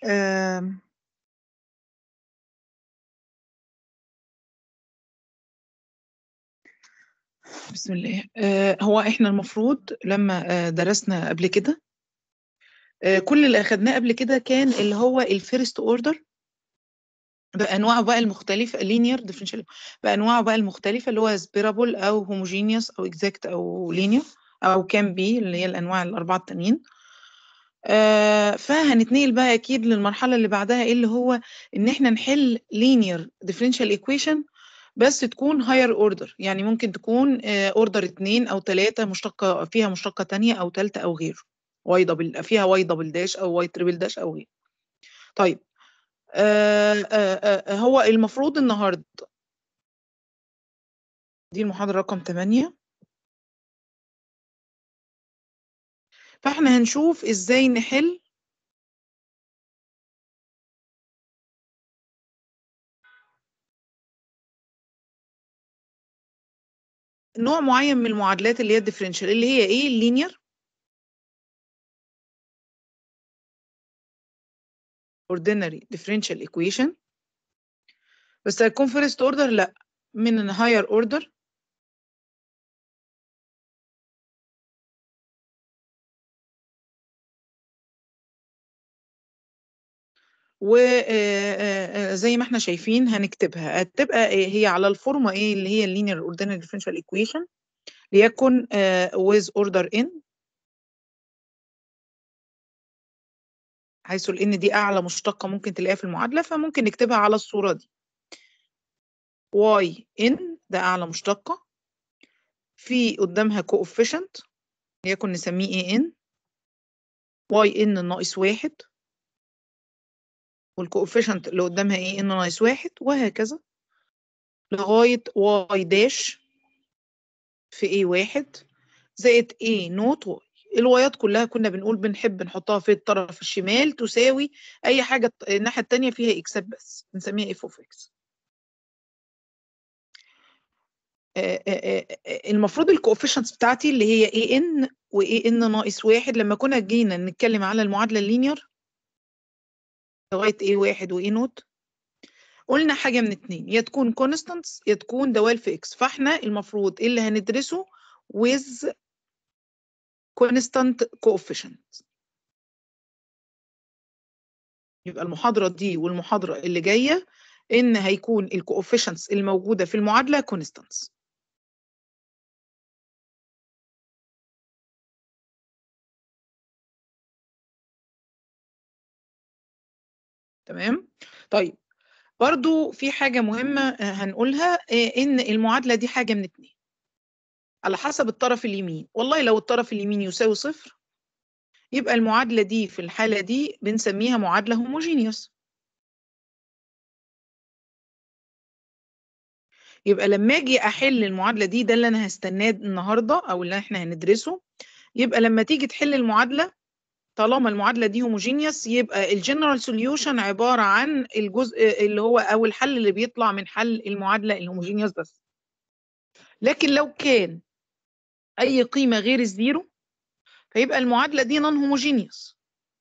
آم، بسم الله آه، هو احنا المفروض لما آه، درسنا قبل كده آه، كل اللي اخدناه قبل كده كان اللي هو الفيرست اوردر بانواعه بقى المختلفه لينير ديفرنشال بانواعه بقى المختلفه اللي هو سبيرابل او هوموجينيوس او اكزاكت او لينير او كان بي اللي هي الانواع الاربعه التانيين آه، فهنتنقل بقى اكيد للمرحله اللي بعدها ايه اللي هو ان احنا نحل لينير ديفرنشال ايكويشن بس تكون هاير اوردر يعني ممكن تكون اوردر اتنين او تلاتة مشتقة فيها مشتقة تانية او تالتة او غيره واي دبل فيها واي دبل داش او واي تريبل داش او غيره طيب آه آه آه هو المفروض النهارده دي المحاضرة رقم 8 فاحنا هنشوف ازاي نحل نوع معين من المعادلات اللي هي الديفرنشال اللي هي ايه اللينير ordinary differential equation بس هيكون first order لا من higher order وزي ما احنا شايفين هنكتبها هتبقى إيه؟ هي على الفورمة ايه اللي هي اللينير ordinary differential equation ليكن آه، with order n حيث ال n دي أعلى مشتقة ممكن تلاقيها في المعادلة فممكن نكتبها على الصورة دي y n ده أعلى مشتقة في قدامها coefficient ليكن نسميه a n y n ناقص واحد والكوفيشنت اللي قدامها ايه ان ناقص واحد وهكذا لغاية y داش في a واحد زائد a نوت y الوايات كلها كنا بنقول بنحب نحطها في الطرف الشمال تساوي اي حاجة الناحية التانية فيها اكسات بس بنسميها f of x آه، آه، آه، المفروض الكوفيشنتس بتاعتي اللي هي a n و a n ناقص واحد لما كنا جينا نتكلم على المعادلة اللينير لغاية a واحد و a نوت قلنا حاجة من اتنين يا تكون constants يا تكون دوال في x فاحنا المفروض اللي هندرسه with constant coefficient يبقى المحاضرة دي والمحاضرة اللي جاية إن هيكون الكوفيشنتس الموجودة في المعادلة constants تمام طيب برضو في حاجة مهمة آه، هنقولها آه، إن المعادلة دي حاجة من اتنين على حسب الطرف اليمين والله لو الطرف اليمين يساوي صفر يبقى المعادلة دي في الحالة دي بنسميها معادلة هوموجينيوس يبقى لما اجي احل المعادلة دي ده اللي انا هستناه النهاردة او اللي احنا هندرسه يبقى لما تيجي تحل المعادلة طالما المعادلة دي هوموجينيوس يبقى الجنرال سوليوشن عبارة عن الجزء اللي هو او الحل اللي بيطلع من حل المعادلة الهوموجينيوس بس لكن لو كان اي قيمة غير الزيرو فيبقى المعادلة دي نون هوموجينيوس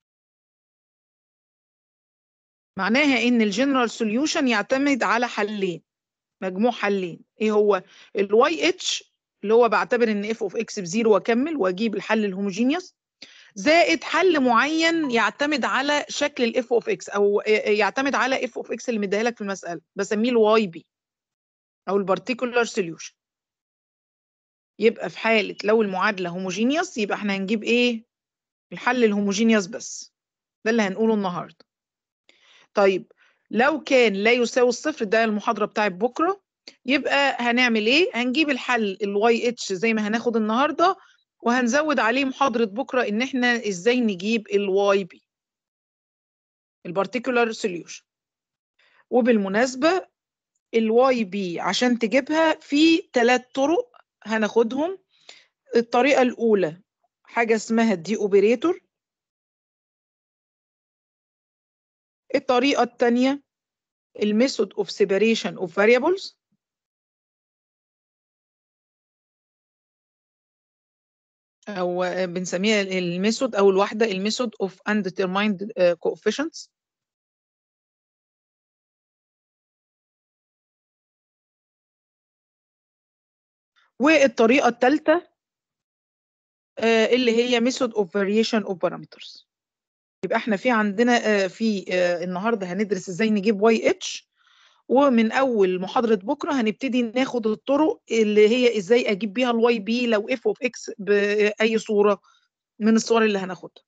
معناها ان الجنرال سوليوشن يعتمد على حلين مجموع حلين ايه هو الواي اتش اللي هو بعتبر ان اف اوف اكس بزيرو واكمل واجيب الحل الهوموجينيوس زائد حل معين يعتمد على شكل الاف اوف اكس او يعتمد على اف اوف اكس اللي مديها لك في المساله بسميه الواي بي او البارتيكولار سوليوشن يبقى في حاله لو المعادله هوموجينيوس يبقى احنا هنجيب ايه الحل الهوموجينيوس بس ده اللي هنقوله النهارده طيب لو كان لا يساوي الصفر ده المحاضره بتاعت بكره يبقى هنعمل ايه هنجيب الحل الواي اتش زي ما هناخد النهارده وهنزود عليه محاضره بكره ان احنا ازاي نجيب الواي بي البارتيكولار سوليوشن وبالمناسبه الواي بي عشان تجيبها في ثلاث طرق هناخدهم الطريقه الاولى حاجه اسمها الدي اوبريتور الطريقه الثانيه الميثود اوف سيبريشن اوف فاريبلز او بنسميها الميثود او الواحده الميثود اوف undetermined coefficients والطريقه الثالثه اللي هي method of variation of parameters يبقى احنا في عندنا آه، في آه، النهارده هندرس ازاي نجيب واي اتش ومن اول محاضره بكره هنبتدي ناخد الطرق اللي هي ازاي اجيب بيها الواي بي لو اف اوف اكس باي صوره من الصور اللي هناخدها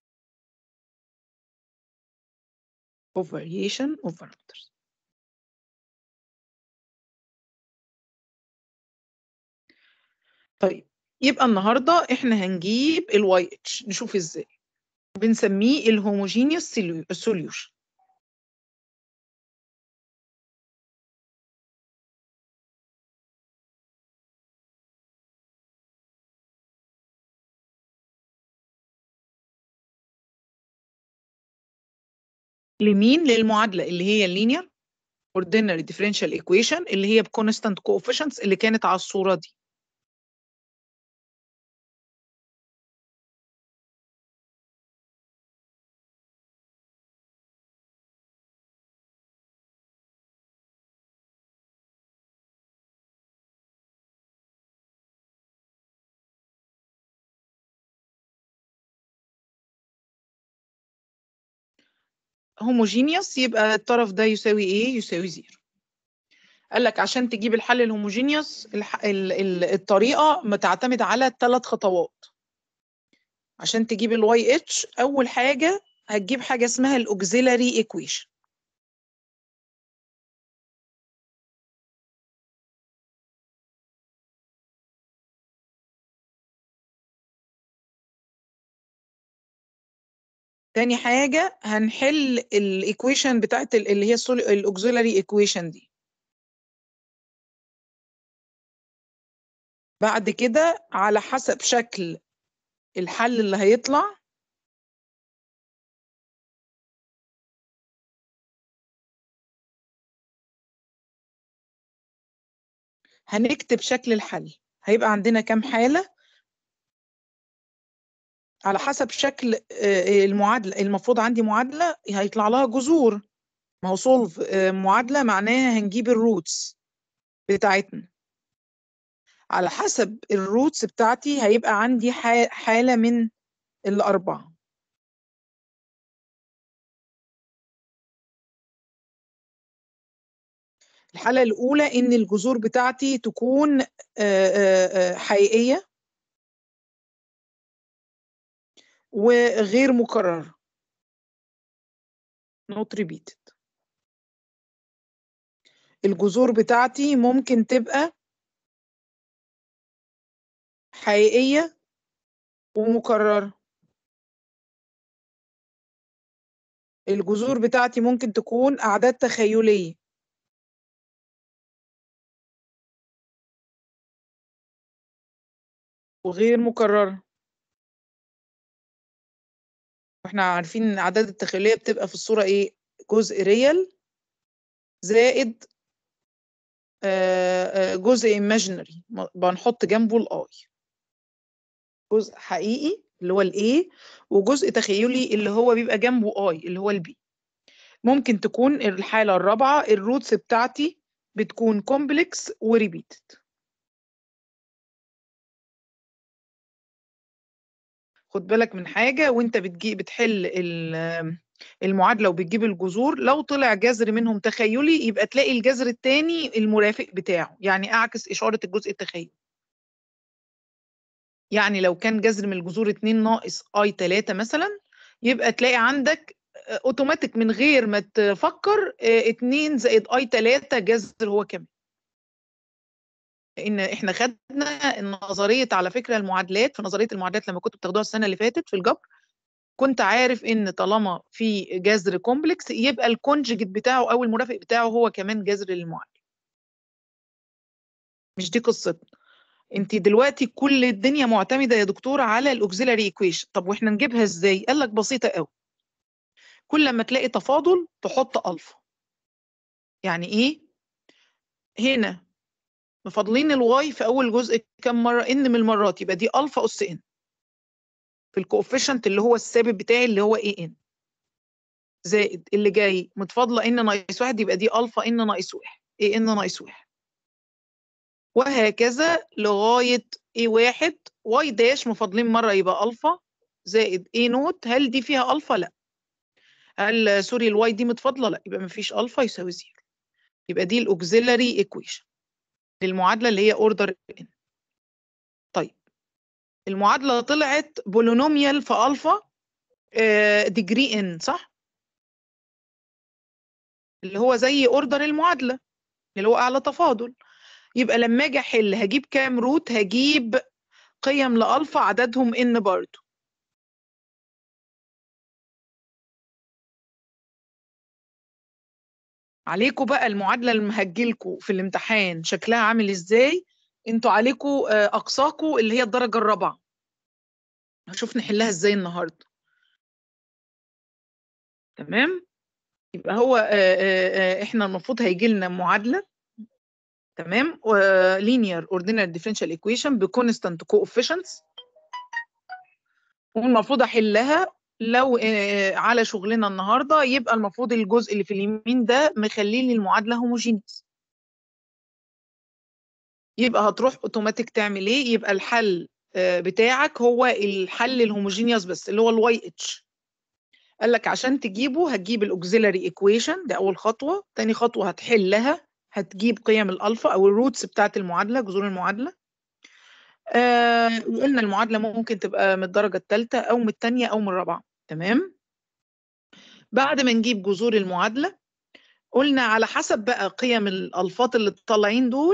of variation of parameters طيب يبقى النهارده احنا هنجيب الواي اتش نشوف ازاي بنسميه الهوموجينيوس سوليوشن لمين للمعادله اللي هي اللينير ordinary differential equation اللي هي بكونستانت coefficients اللي كانت على الصوره دي هوموجينيوس يبقى الطرف ده يساوي ايه يساوي زيرو قال لك عشان تجيب الحل الهوموجينيوس الح... ال... ال... الطريقه بتعتمد على ثلاث خطوات عشان تجيب الواي اتش اول حاجه هتجيب حاجه اسمها الاوكسيلاري ايكويشن تاني حاجة هنحل الايكويشن بتاعت ال- اللي هي الاوكسيلاري ايكويشن دي بعد كده على حسب شكل الحل اللي هيطلع هنكتب شكل الحل هيبقى عندنا كام حالة على حسب شكل آه، المعادلة المفروض عندي معادلة هيطلع لها جذور ما هو سولف معادلة معناها هنجيب الروتس بتاعتنا على حسب الروتس بتاعتي هيبقى عندي ح- حالة من الأربعة الحالة الأولى إن الجذور بتاعتي تكون آه، آه، آه، حقيقية وغير مكررة not repeated الجذور بتاعتي ممكن تبقى حقيقية ومكررة الجذور بتاعتي ممكن تكون أعداد تخيلية وغير مكررة واحنا عارفين ان الاعداد التخيليه بتبقى في الصوره ايه جزء ريال زائد آه، آه، جزء imaginary م- بنحط جنبه الاي جزء حقيقي اللي هو الاي وجزء تخيلي اللي هو بيبقى جنبه اي اللي هو البي ممكن تكون الحاله الرابعه الروتس بتاعتي بتكون كومبلكس وريبيتد خد بالك من حاجه وانت بتجي بتحل ال- المعادله وبتجيب الجذور لو طلع جذر منهم تخيلي يبقى تلاقي الجذر الثاني المرافق بتاعه يعني اعكس اشاره الجزء التخيلي يعني لو كان جذر من الجذور 2 ناقص اي 3 مثلا يبقى تلاقي عندك آه، اوتوماتيك من غير ما تفكر 2 زائد اي 3 جذر هو كمان لان احنا خدنا نظريه على فكره المعادلات في نظريه المعادلات لما كنتوا بتاخدوها السنه اللي فاتت في الجبر كنت عارف ان طالما في جذر كومبلكس يبقى الكونجكت بتاعه او المرافق بتاعه هو كمان جذر للمعادله مش دي قصتنا انت دلوقتي كل الدنيا معتمده يا دكتور على الاوكسيلاري ايكويشن طب واحنا نجيبها ازاي قال لك بسيطه قوي كل ما تلاقي تفاضل تحط الفا يعني ايه هنا مفاضلين الواي في اول جزء كم مره ان من المرات يبقى دي الفا اس ان في الكوفيشنت اللي هو الثابت بتاعي اللي هو اي ان زائد اللي جاي متفاضله ان ناقص واحد يبقى دي الفا ان ناقص واحد اي ان ناقص واحد وهكذا لغاية A1 Y داش مفاضلين مرة يبقى ألفا زائد A نوت هل دي فيها ألفا؟ لا هل سوري الواي دي متفاضلة؟ لا يبقى مفيش ألفا يساوي زيرو يبقى دي الأوكسيلاري إيكويشن للمعادلة اللي هي أوردر N طيب المعادلة طلعت بولينوميال في ألفا ديجري N صح؟ اللي هو زي أوردر المعادلة اللي هو أعلى تفاضل يبقى لما أجي أحل هجيب كام روت؟ هجيب قيم لألفا عددهم N برضه عليكم بقى المعادلة اللي مهجلكوا في الامتحان شكلها عامل ازاي انتوا عليكوا اقصاكوا اللي هي الدرجة الرابعة هشوف نحلها ازاي النهاردة تمام يبقى هو احنا المفروض هيجي لنا معادلة تمام linear ordinary differential equation بكونستانت coefficients والمفروض احلها لو على شغلنا النهارده يبقى المفروض الجزء اللي في اليمين ده مخلي لي المعادله هوموجينيس يبقى هتروح اوتوماتيك تعمل ايه يبقى الحل بتاعك هو الحل الهوموجينيوس بس اللي هو الواي اتش قال لك عشان تجيبه هتجيب الاوكسيلاري ايكويشن ده اول خطوه تاني خطوه هتحلها هتجيب قيم الالفا او الروتس بتاعه المعادله جذور المعادله آه وقلنا المعادله ممكن تبقى من الدرجه الثالثه او من الثانيه او من الرابعه تمام بعد ما نجيب جذور المعادله قلنا على حسب بقى قيم الالفاظ اللي طالعين دول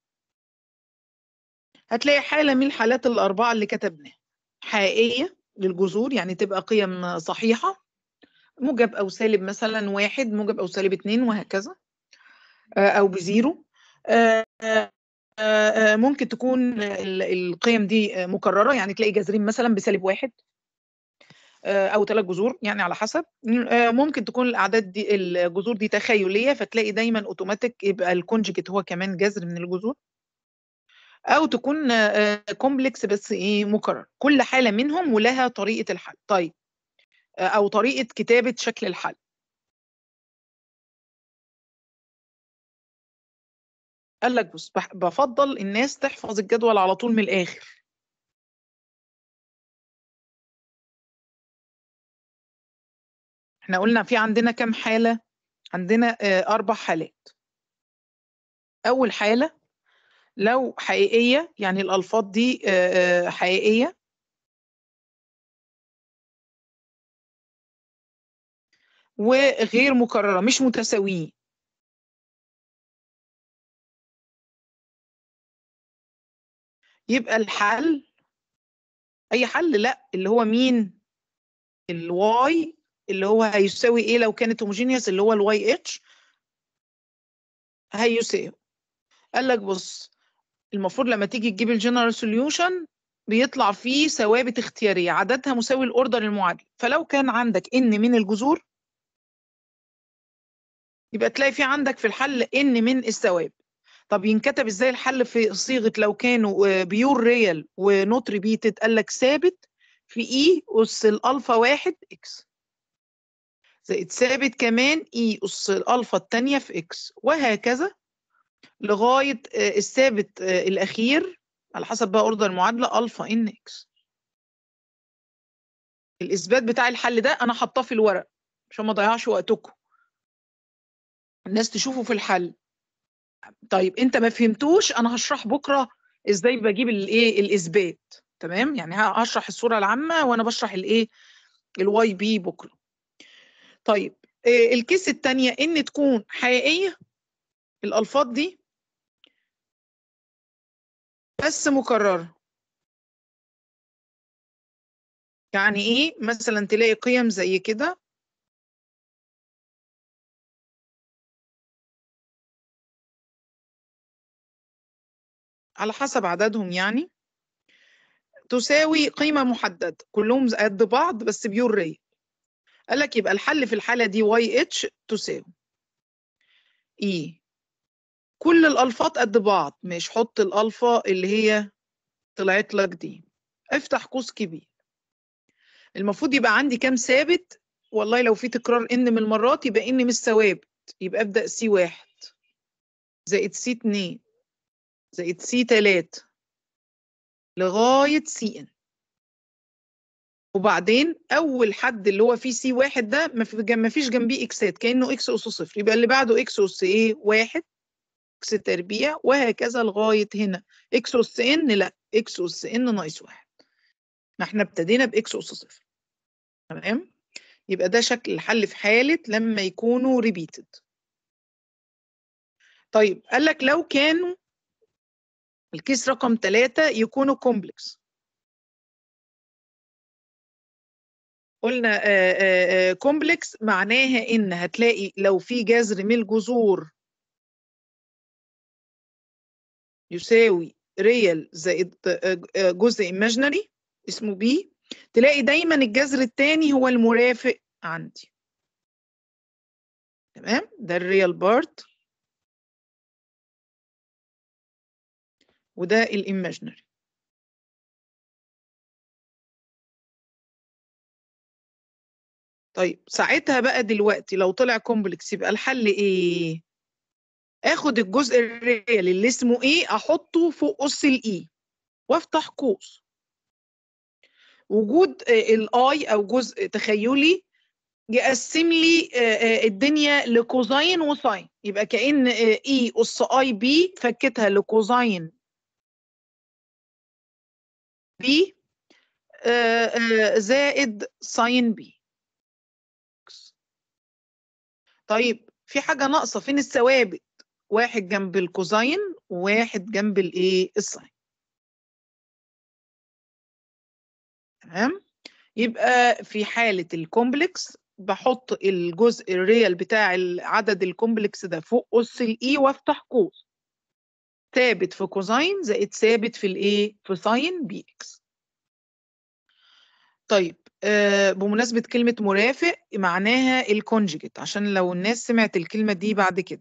هتلاقي حاله من الحالات الاربعه اللي كتبناها حقيقيه للجذور يعني تبقى قيم صحيحه موجب او سالب مثلا واحد موجب او سالب اتنين وهكذا او بزيرو ممكن تكون القيم دي مكرره يعني تلاقي جذرين مثلا بسالب واحد او ثلاث جذور يعني على حسب ممكن تكون الاعداد دي الجذور دي تخيليه فتلاقي دايما اوتوماتيك يبقى الكونجكت هو كمان جذر من الجذور او تكون كومبلكس بس ايه مكرر كل حاله منهم ولها طريقه الحل طيب او طريقه كتابه شكل الحل قال لك بص بفضل الناس تحفظ الجدول على طول من الاخر احنا قلنا في عندنا كام حالة عندنا أربع حالات أول حالة لو حقيقية يعني الألفاظ دي حقيقية وغير مكررة مش متساويين يبقى الحل أي حل لا اللي هو مين الواي اللي هو هيساوي ايه لو كانت هوموجينيوس اللي هو الواي اتش هيساوي قال لك بص المفروض لما تيجي تجيب الجنرال سوليوشن بيطلع فيه ثوابت اختياريه عددها مساوي الاوردر المعادل فلو كان عندك ان من الجذور يبقى تلاقي في عندك في الحل ان من الثوابت طب ينكتب ازاي الحل في صيغه لو كانوا بيور ريال ونوت ريبيتد قال لك ثابت في اي اس الالفا واحد اكس زائد ثابت كمان اي اس الالفا الثانيه في اكس وهكذا لغايه الثابت الاخير على حسب بقى اوردر المعادله الفا ان اكس الاثبات بتاع الحل ده انا حاطاه في الورق عشان ما اضيعش وقتكم الناس تشوفه في الحل طيب انت ما فهمتوش انا هشرح بكره ازاي بجيب الايه الاثبات تمام يعني هشرح الصوره العامه وانا بشرح الايه الواي بي بكره طيب الكيس الثانيه ان تكون حقيقيه الالفاظ دي بس مكرره يعني ايه مثلا تلاقي قيم زي كده على حسب عددهم يعني تساوي قيمة محددة كلهم قد بعض بس بيور ري قال لك يبقى الحل في الحالة دي واي اتش تساوي اي كل الألفاظ قد بعض مش حط الألفا اللي هي طلعت لك دي افتح قوس كبير المفروض يبقى عندي كام ثابت والله لو في تكرار ان من المرات يبقى ان مش ثوابت يبقى ابدا سي واحد زائد سي اتنين زائد سي 3 لغاية سي ان وبعدين أول حد اللي هو فيه سي واحد ده ما فيش جنبيه إكسات كأنه إكس أس صفر يبقى اللي بعده إكس أس إيه واحد إكس تربيع وهكذا لغاية هنا إكس أس إن لا إكس أس إن ناقص واحد ما إحنا ابتدينا بإكس أس صفر تمام يبقى ده شكل الحل في حالة لما يكونوا ريبيتد طيب قال لك لو كانوا الكيس رقم ثلاثة يكونوا كومبلكس قلنا كومبلكس معناها ان هتلاقي لو في جذر من الجذور يساوي ريال زائد جزء imaginary اسمه بي تلاقي دايما الجذر الثاني هو المرافق عندي تمام ده الريال بارت وده الايماجينري طيب ساعتها بقى دلوقتي لو طلع كومبلكس يبقى الحل ايه اخد الجزء الريال اللي اسمه ايه احطه فوق اس الاي وافتح قوس وجود الاي او جزء تخيلي يقسم لي الدنيا لكوزاين وساين يبقى كأن اي اس اي بي فكتها لكوزاين بي زائد ساين بي طيب في حاجة ناقصة فين الثوابت واحد جنب الكوزاين وواحد جنب الايه الساين تمام يبقى في حالة الكومبلكس بحط الجزء الريال بتاع عدد الكومبلكس ده فوق أس الإي وافتح قوس ثابت في كوزاين زائد ثابت في الإيه في ساين بي إكس طيب آه بمناسبة كلمة مرافق معناها الكونجيجيت عشان لو الناس سمعت الكلمة دي بعد كده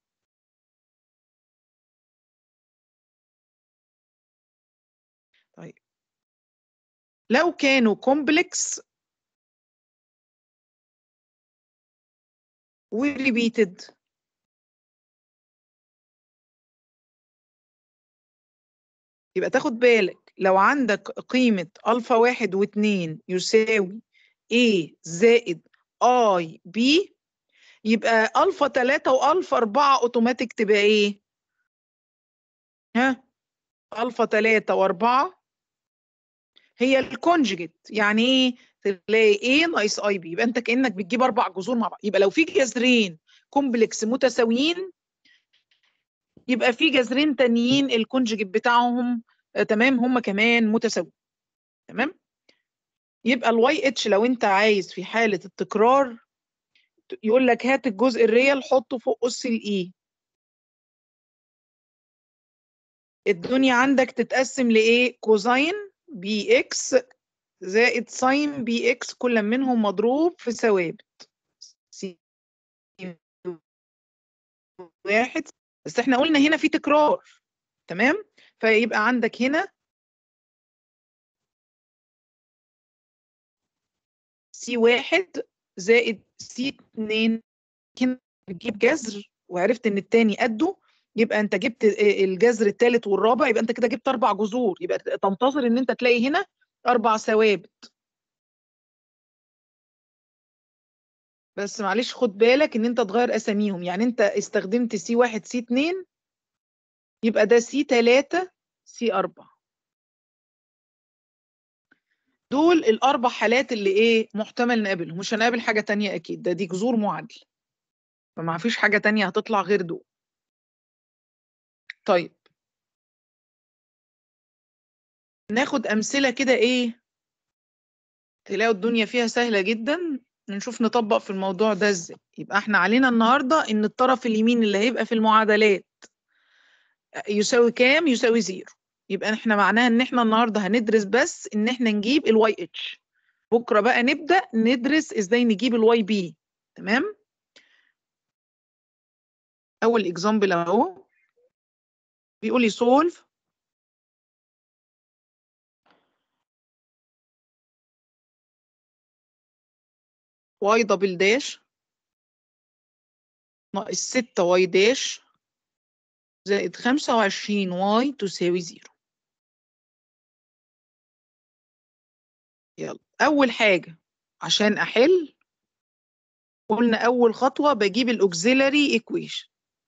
طيب لو كانوا كومبلكس وريبيتد يبقى تاخد بالك لو عندك قيمة ألفا واحد واتنين يساوي A زائد I B يبقى ألفا تلاتة وألفا أربعة أوتوماتيك تبقى إيه؟ ها؟ ألفا تلاتة وأربعة هي الكونجيجيت يعني إيه؟ تلاقي A ناقص I B يبقى أنت كأنك بتجيب أربع جذور مع بعض يبقى لو في جذرين كومبلكس متساويين يبقى في جذرين تانيين الكونجيجيت بتاعهم آه تمام هم كمان متساويين تمام يبقى الواي اتش لو انت عايز في حاله التكرار يقول لك هات الجزء الريال حطه فوق اس الاي الدنيا عندك تتقسم لايه كوزاين بي اكس زائد ساين بي اكس كل منهم مضروب في ثوابت سي واحد بس احنا قلنا هنا في تكرار تمام فيبقى عندك هنا سي واحد زائد سي اتنين كده بتجيب جذر وعرفت ان التاني قده يبقى انت جبت الجذر الثالث والرابع يبقى انت كده جبت اربع جذور يبقى تنتظر ان انت تلاقي هنا اربع ثوابت بس معلش خد بالك ان انت تغير اساميهم يعني انت استخدمت سي واحد سي اتنين يبقى ده سي تلاتة سي أربعة دول الأربع حالات اللي إيه محتمل نقابلهم مش هنقابل حاجة تانية أكيد ده دي جذور معادلة فما فيش حاجة تانية هتطلع غير دول طيب ناخد أمثلة كده إيه تلاقوا الدنيا فيها سهلة جدا نشوف نطبق في الموضوع ده ازاي يبقى احنا علينا النهاردة ان الطرف اليمين اللي هيبقى في المعادلات يساوي كام يساوي زيرو يبقى احنا معناها ان احنا النهارده هندرس بس ان احنا نجيب الواي اتش بكره بقى نبدا ندرس ازاي نجيب الواي بي تمام اول اكزامبل اهو بيقول لي سولف واي دبل داش ناقص ستة واي داش زائد 25 واي تساوي زيرو يلا أول حاجة عشان أحل قلنا أول خطوة بجيب الأوكسيلاري إيكويشن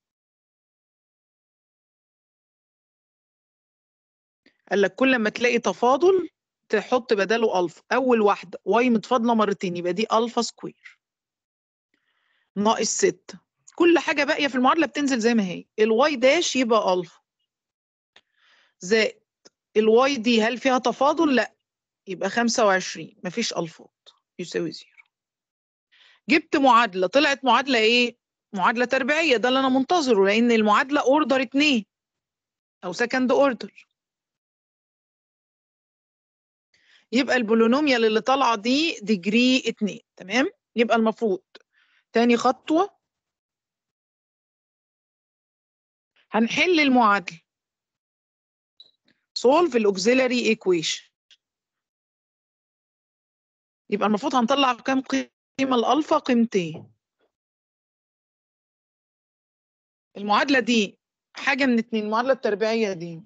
قال لك كل ما تلاقي تفاضل تحط بداله ألفا أول واحدة واي متفاضلة مرتين يبقى دي ألفا سكوير ناقص ستة كل حاجة باقية في المعادلة بتنزل زي ما هي الواي داش يبقى ألفا زائد الواي دي هل فيها تفاضل؟ لا يبقى 25 مفيش ألفاظ يساوي زيرو جبت معادلة طلعت معادلة إيه؟ معادلة تربيعية ده اللي أنا منتظره لأن المعادلة أوردر 2 أو سكند أوردر يبقى البولينوميال اللي طالعة دي ديجري 2 تمام؟ يبقى المفروض تاني خطوة هنحل المعادلة solve الأوكسيلاري equation يبقى المفروض هنطلع كام قيمة الألفا قيمتين المعادلة دي حاجة من اتنين المعادلة التربيعية دي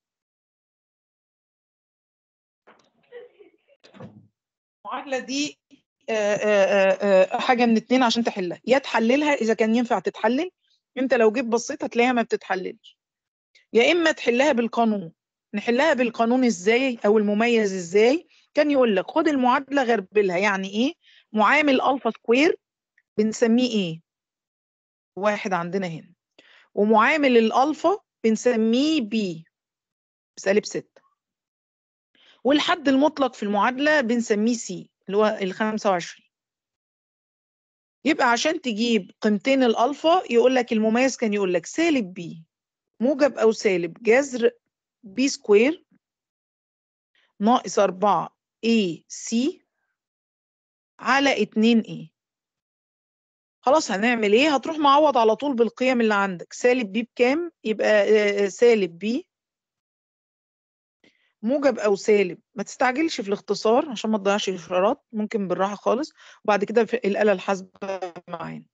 المعادلة دي آآ آآ حاجة من اتنين عشان تحلها يا تحللها إذا كان ينفع تتحلل أنت لو جيت بصيت هتلاقيها ما بتتحللش يا إما تحلها بالقانون نحلها بالقانون إزاي أو المميز إزاي كان يقول لك خد المعادلة غربلها يعني إيه معامل ألفا سكوير بنسميه إيه واحد عندنا هنا ومعامل الألفا بنسميه بي بسالب ستة والحد المطلق في المعادلة بنسميه سي اللي هو ال 25 يبقى عشان تجيب قيمتين الألفا يقول لك المميز كان يقول لك سالب بي موجب أو سالب جذر بي سكوير ناقص 4 اي سي على 2 اي خلاص هنعمل ايه هتروح معوض على طول بالقيم اللي عندك سالب بي بكام يبقى سالب بي موجب او سالب ما تستعجلش في الاختصار عشان ما تضيعش الاشارات ممكن بالراحه خالص وبعد كده في الاله الحاسبه معانا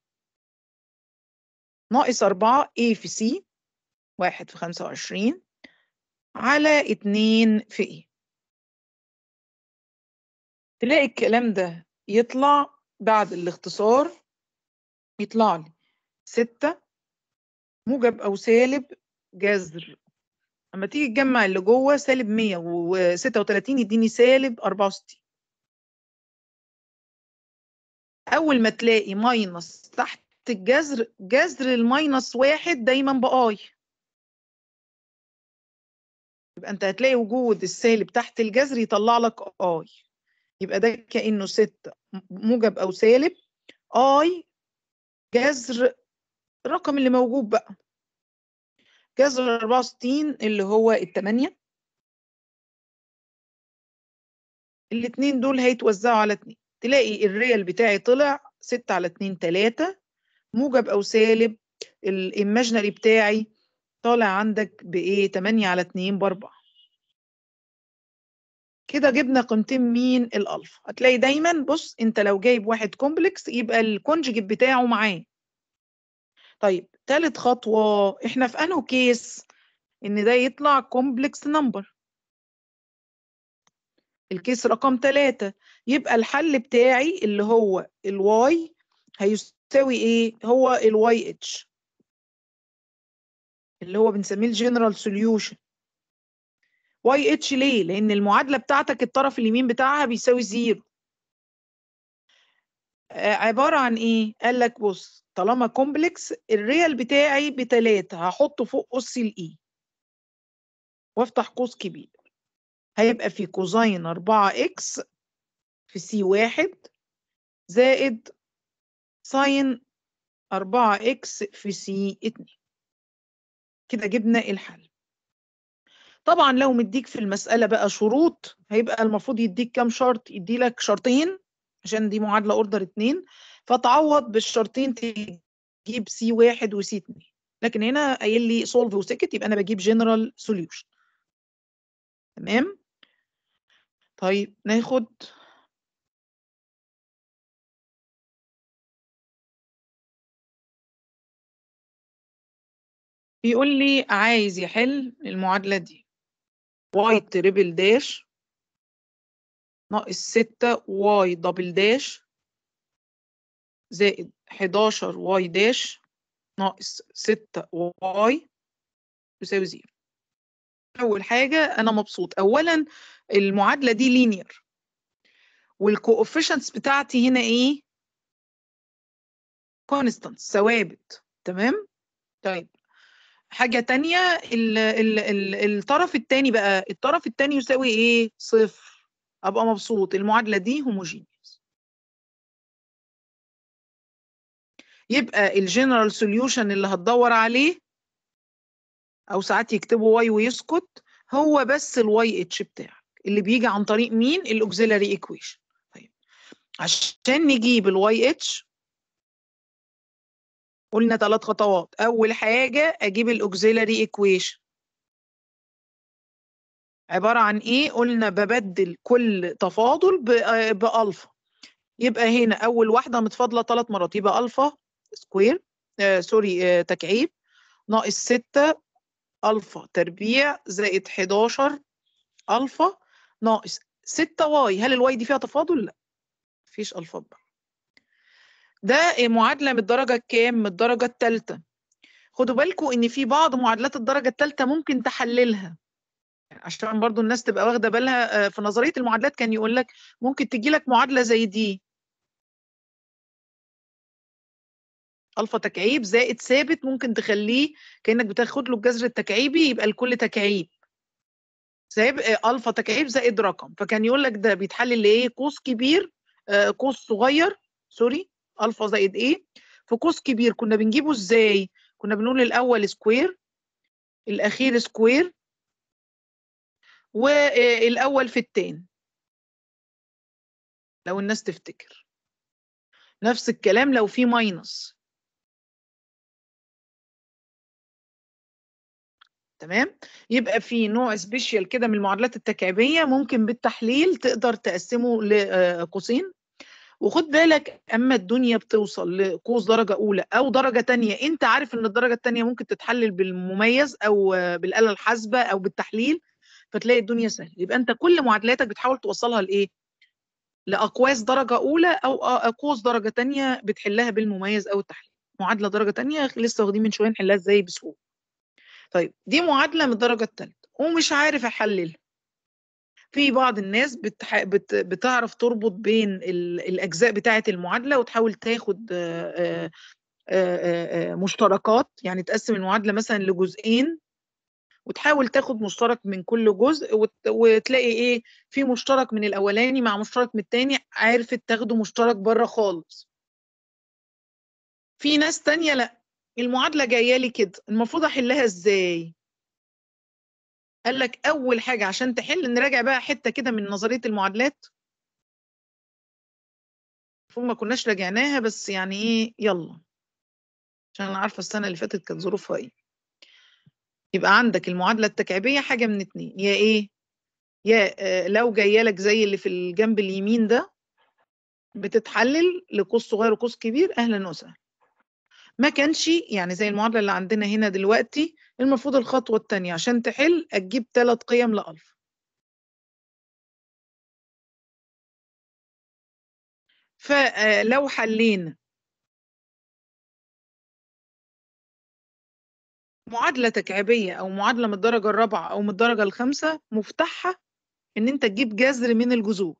ناقص 4 a في c 1 في 25 على 2 في e تلاقي الكلام ده يطلع بعد الاختصار يطلع لي 6 موجب او سالب جذر اما تيجي تجمع اللي جوه سالب 136 يديني سالب 64 اول ما تلاقي ماينس تحت الجذر جذر الماينس واحد دايما باي يبقى انت هتلاقي وجود السالب تحت الجذر يطلع لك اي يبقى ده كانه 6 موجب او سالب اي جذر الرقم اللي موجود بقى جذر 64 اللي هو التمانية الاتنين دول هيتوزعوا على اتنين تلاقي الريال بتاعي طلع ستة على اتنين تلاتة موجب أو سالب الايماجنري بتاعي طالع عندك بإيه تمانية على اتنين بأربعة كده جبنا قيمتين مين الألفا هتلاقي دايما بص انت لو جايب واحد كومبلكس يبقى الكونجيجيت بتاعه معاه طيب تالت خطوة احنا في انه كيس ان ده يطلع كومبلكس نمبر الكيس رقم ثلاثة يبقى الحل بتاعي اللي هو الواي هيساوي ايه هو الواي اتش اللي هو بنسميه الجنرال سوليوشن واي اتش ليه لان المعادلة بتاعتك الطرف اليمين بتاعها بيساوي زيرو عبارة عن ايه قال لك بص طالما كومبلكس الريال بتاعي بتلاتة هحطه فوق أس الإي وافتح قوس كبير هيبقى في كوزين أربعة إكس في سي واحد زائد ساين أربعة إكس في سي اتنين كده جبنا الحل طبعا لو مديك في المسألة بقى شروط هيبقى المفروض يديك كام شرط يديلك شرطين عشان دي معادلة اوردر اتنين فتعوض بالشرطين تجيب سي واحد وسي اتنين لكن هنا قايل لي سولف وسكت يبقى انا بجيب جنرال سوليوشن تمام طيب ناخد بيقول لي عايز يحل المعادلة دي واي تريبل داش ناقص ستة واي دبل داش زائد حداشر واي داش ناقص ستة واي يساوي زيرو أول حاجة أنا مبسوط أولا المعادلة دي لينير والكوفيشنتس بتاعتي هنا إيه؟ كونستانت ثوابت تمام؟ طيب حاجة تانية ال ال ال الطرف التاني بقى الطرف التاني يساوي ايه؟ صفر ابقى مبسوط المعادلة دي هوموجينيوس يبقى الجنرال سوليوشن اللي هتدور عليه او ساعات يكتبوا واي ويسكت هو بس الواي اتش بتاعك اللي بيجي عن طريق مين؟ الاوكسيلاري ايكويشن طيب عشان نجيب الواي اتش قلنا ثلاث خطوات اول حاجه اجيب الاوكسيلاري ايكويشن عباره عن ايه قلنا ببدل كل تفاضل بالفا يبقى هنا اول واحده متفاضله ثلاث مرات يبقى الفا سكوير آه سوري آه تكعيب ناقص 6 الفا تربيع زائد 11 الفا ناقص 6 واي هل الواي دي فيها تفاضل لا مفيش الفا بقى ده معادلة من الدرجة الكام؟ من الدرجة الثالثة. خدوا بالكم إن في بعض معادلات الدرجة الثالثة ممكن تحللها. عشان برضو الناس تبقى واخدة بالها في نظرية المعادلات كان يقول لك ممكن تجي لك معادلة زي دي. ألفا تكعيب زائد ثابت ممكن تخليه كأنك بتاخد له الجذر التكعيبي يبقى الكل تكعيب. سايب ألفا تكعيب زائد رقم فكان يقول لك ده بيتحلل لإيه؟ قوس كبير قوس صغير سوري الفا زائد ايه في قوس كبير كنا بنجيبه ازاي كنا بنقول الاول سكوير الاخير سكوير والاول في التاني لو الناس تفتكر نفس الكلام لو في ماينس تمام يبقى في نوع سبيشال كده من المعادلات التكعيبيه ممكن بالتحليل تقدر تقسمه لقوسين وخد بالك اما الدنيا بتوصل لقوس درجه اولى او درجه تانية انت عارف ان الدرجه التانية ممكن تتحلل بالمميز او بالاله الحاسبه او بالتحليل فتلاقي الدنيا سهله يبقى انت كل معادلاتك بتحاول توصلها لايه لاقواس درجه اولى او قوس درجه تانية بتحلها بالمميز او التحليل معادله درجه تانية لسه واخدين من شويه نحلها ازاي بسهوله طيب دي معادله من الدرجه الثالثه ومش عارف احللها في بعض الناس بتح... بت... بتعرف تربط بين ال... الأجزاء بتاعة المعادلة وتحاول تاخد آآ آآ مشتركات يعني تقسم المعادلة مثلا لجزئين وتحاول تاخد مشترك من كل جزء وت... وتلاقي ايه في مشترك من الأولاني مع مشترك من التاني عرفت تاخده مشترك بره خالص في ناس تانية لا المعادلة جاية لي كده المفروض أحلها ازاي قال لك اول حاجه عشان تحل نراجع بقى حته كده من نظريه المعادلات المفروض ما كناش راجعناها بس يعني ايه يلا عشان انا عارفه السنه اللي فاتت كانت ظروفها ايه يبقى عندك المعادله التكعيبيه حاجه من اتنين يا ايه يا آه لو جايه لك زي اللي في الجنب اليمين ده بتتحلل لقوس صغير وقوس كبير اهلا وسهلا ما كانش يعني زي المعادله اللي عندنا هنا دلوقتي المفروض الخطوة الثانية عشان تحل أتجيب ثلاث قيم لألف فلو حلينا معادلة تكعيبية أو معادلة من الدرجة الرابعة أو من الدرجة الخامسة مفتاحها إن أنت تجيب جذر من الجذور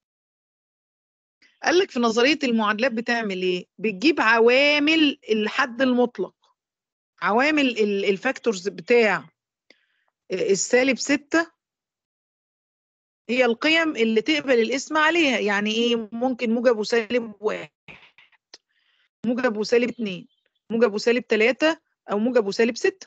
قال لك في نظرية المعادلات بتعمل إيه؟ بتجيب عوامل الحد المطلق عوامل الفاكتورز بتاع السالب ستة هي القيم اللي تقبل الاسم عليها يعني ايه ممكن موجب وسالب واحد موجب وسالب اتنين موجب وسالب تلاتة او موجب وسالب ستة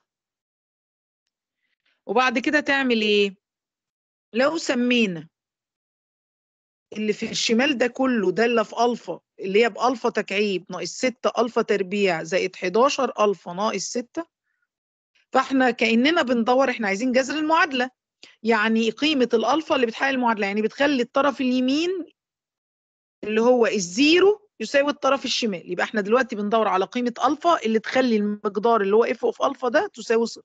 وبعد كده تعمل ايه لو سمينا اللي في الشمال ده كله دالة في ألفا اللي هي بألفا تكعيب ناقص 6 ألفا تربيع زائد 11 ألفا ناقص 6 فاحنا كأننا بندور احنا عايزين جذر المعادلة يعني قيمة الألفا اللي بتحقق المعادلة يعني بتخلي الطرف اليمين اللي هو الزيرو يساوي الطرف الشمال يبقى احنا دلوقتي بندور على قيمة ألفا اللي تخلي المقدار اللي هو اف اوف ألفا ده تساوي صفر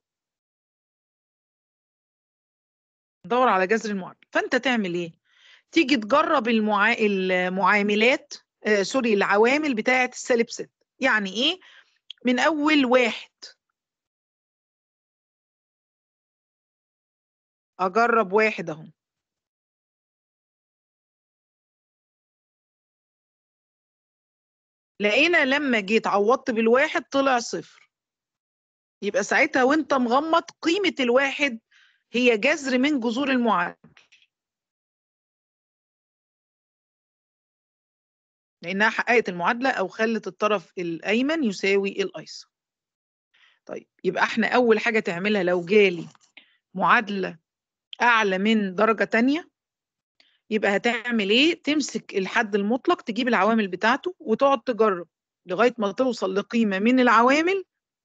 ندور على جذر المعادلة فأنت تعمل ايه؟ تيجي تجرب المعا... المعاملات آه سوري العوامل بتاعة السالب ست يعني ايه؟ من أول واحد أجرب واحد أهو لقينا لما جيت عوضت بالواحد طلع صفر يبقى ساعتها وانت مغمض قيمة الواحد هي جذر من جذور المعادلة لأنها حققت المعادلة أو خلت الطرف الأيمن يساوي الأيسر طيب يبقى احنا أول حاجة تعملها لو جالي معادلة أعلى من درجة تانية يبقى هتعمل ايه تمسك الحد المطلق تجيب العوامل بتاعته وتقعد تجرب لغايه ما توصل لقيمه من العوامل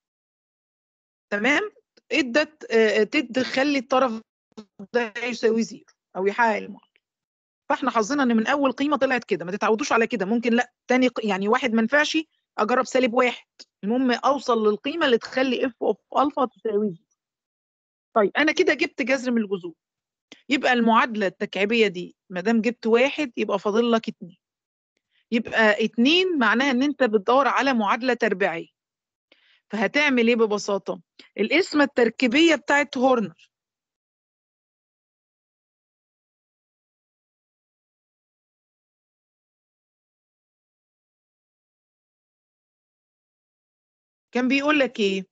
تمام ادت تد تخلي الطرف ده يساوي زيرو او يحقق المعادله فاحنا حظنا ان من اول قيمه طلعت كده ما تتعودوش على كده ممكن لا تاني يعني واحد ما ينفعش اجرب سالب واحد المهم اوصل للقيمه اللي تخلي اف اوف الفا تساوي زيرو طيب انا كده جبت جذر من الجذور يبقى المعادلة التكعيبية دي ما دام جبت واحد يبقى فاضل لك اتنين يبقى اتنين معناها ان انت بتدور على معادلة تربيعية فهتعمل ايه ببساطة القسمة التركيبية بتاعت هورنر كان بيقول لك ايه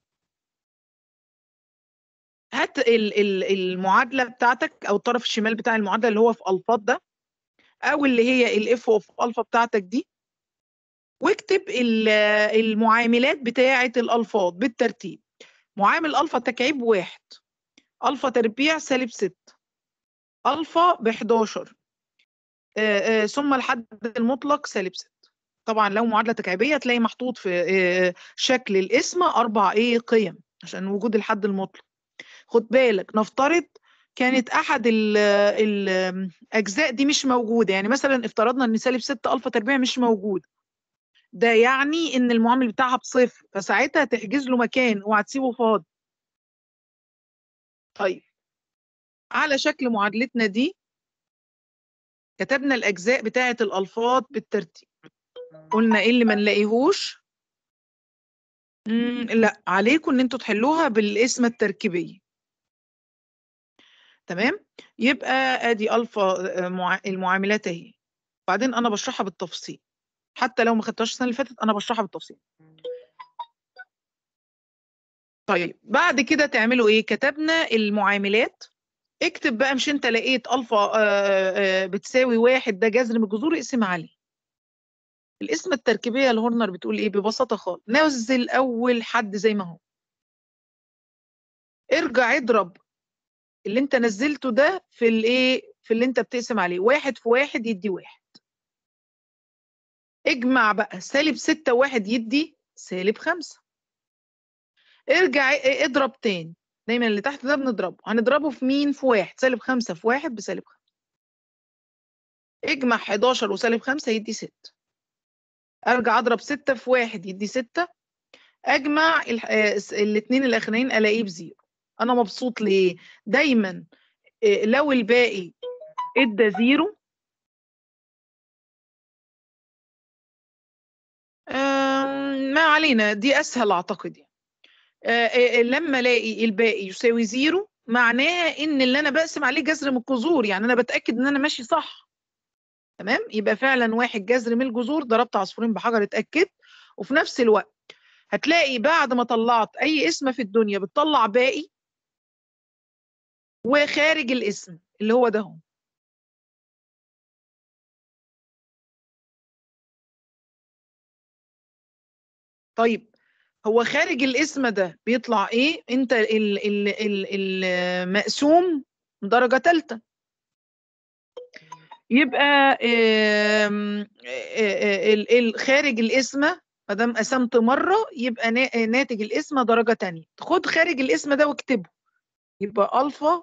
هات المعادله بتاعتك او الطرف الشمال بتاع المعادله اللي هو في الفاظ ده او اللي هي الاف اوف الفا بتاعتك دي واكتب المعاملات بتاعه الالفاظ بالترتيب معامل الفا تكعيب واحد الفا تربيع سالب 6 الفا ب 11 ثم الحد المطلق سالب 6 طبعا لو معادله تكعيبيه تلاقي محطوط في شكل الاسم اربع ايه قيم عشان وجود الحد المطلق خد بالك نفترض كانت احد الاجزاء دي مش موجوده يعني مثلا افترضنا ان سالب 6 الفا تربيع مش موجود ده يعني ان المعامل بتاعها بصفر فساعتها تحجز له مكان اوعى تسيبه فاضي طيب على شكل معادلتنا دي كتبنا الاجزاء بتاعه الالفاظ بالترتيب قلنا ايه اللي ما نلاقيهوش لا عليكم ان انتوا تحلوها بالقسمه التركيبيه تمام يبقى ادي الفا المعاملات اهي بعدين انا بشرحها بالتفصيل حتى لو ما خدتهاش السنه اللي فاتت انا بشرحها بالتفصيل طيب بعد كده تعملوا ايه كتبنا المعاملات اكتب بقى مش انت لقيت الفا بتساوي واحد ده جذر من الجذور اقسم عليه القسمه التركيبيه لهورنر بتقول ايه ببساطه خالص نزل اول حد زي ما هو ارجع اضرب اللي انت نزلته ده في الايه في اللي انت بتقسم عليه واحد في واحد يدي واحد اجمع بقى سالب ستة واحد يدي سالب خمسة ارجع اضرب تاني دايما اللي تحت ده بنضربه هنضربه في مين في واحد سالب خمسة في واحد بسالب خمسة اجمع 11 وسالب خمسة يدي ستة ارجع اضرب ستة في واحد يدي ستة اجمع الاثنين الاخرين الاقيه بزيرو انا مبسوط ليه دايما لو الباقي ادى زيرو ما علينا دي اسهل اعتقد يعني لما الاقي الباقي يساوي زيرو معناها ان اللي انا بقسم عليه جذر من الجذور يعني انا بتاكد ان انا ماشي صح تمام يبقى فعلا واحد جذر من الجذور ضربت عصفورين بحجر اتاكدت وفي نفس الوقت هتلاقي بعد ما طلعت اي اسم في الدنيا بتطلع باقي وخارج الاسم اللي هو ده هو طيب هو خارج الاسم ده بيطلع ايه انت المقسوم درجة ثالثة يبقى خارج الاسم ما دام قسمت مرة يبقى ناتج الاسم درجة تانية خد خارج الاسم ده واكتبه يبقى ألفا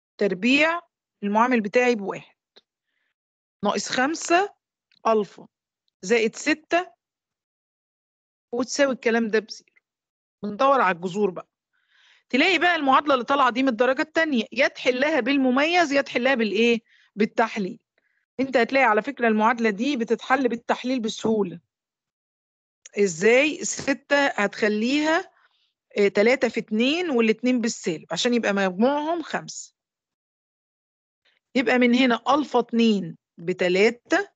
تربيع المعامل بتاعي بواحد ناقص خمسة ألفا زائد 6 وتساوي الكلام ده بزيرو بندور على الجذور بقى تلاقي بقى المعادلة اللي طالعة دي من الدرجة التانية يا تحلها بالمميز يا تحلها بالإيه؟ بالتحليل انت هتلاقي على فكرة المعادلة دي بتتحل بالتحليل بسهولة ازاي ستة هتخليها اه تلاتة في اتنين والاتنين بالسالب عشان يبقى مجموعهم خمسة يبقى من هنا ألفا اتنين بتلاتة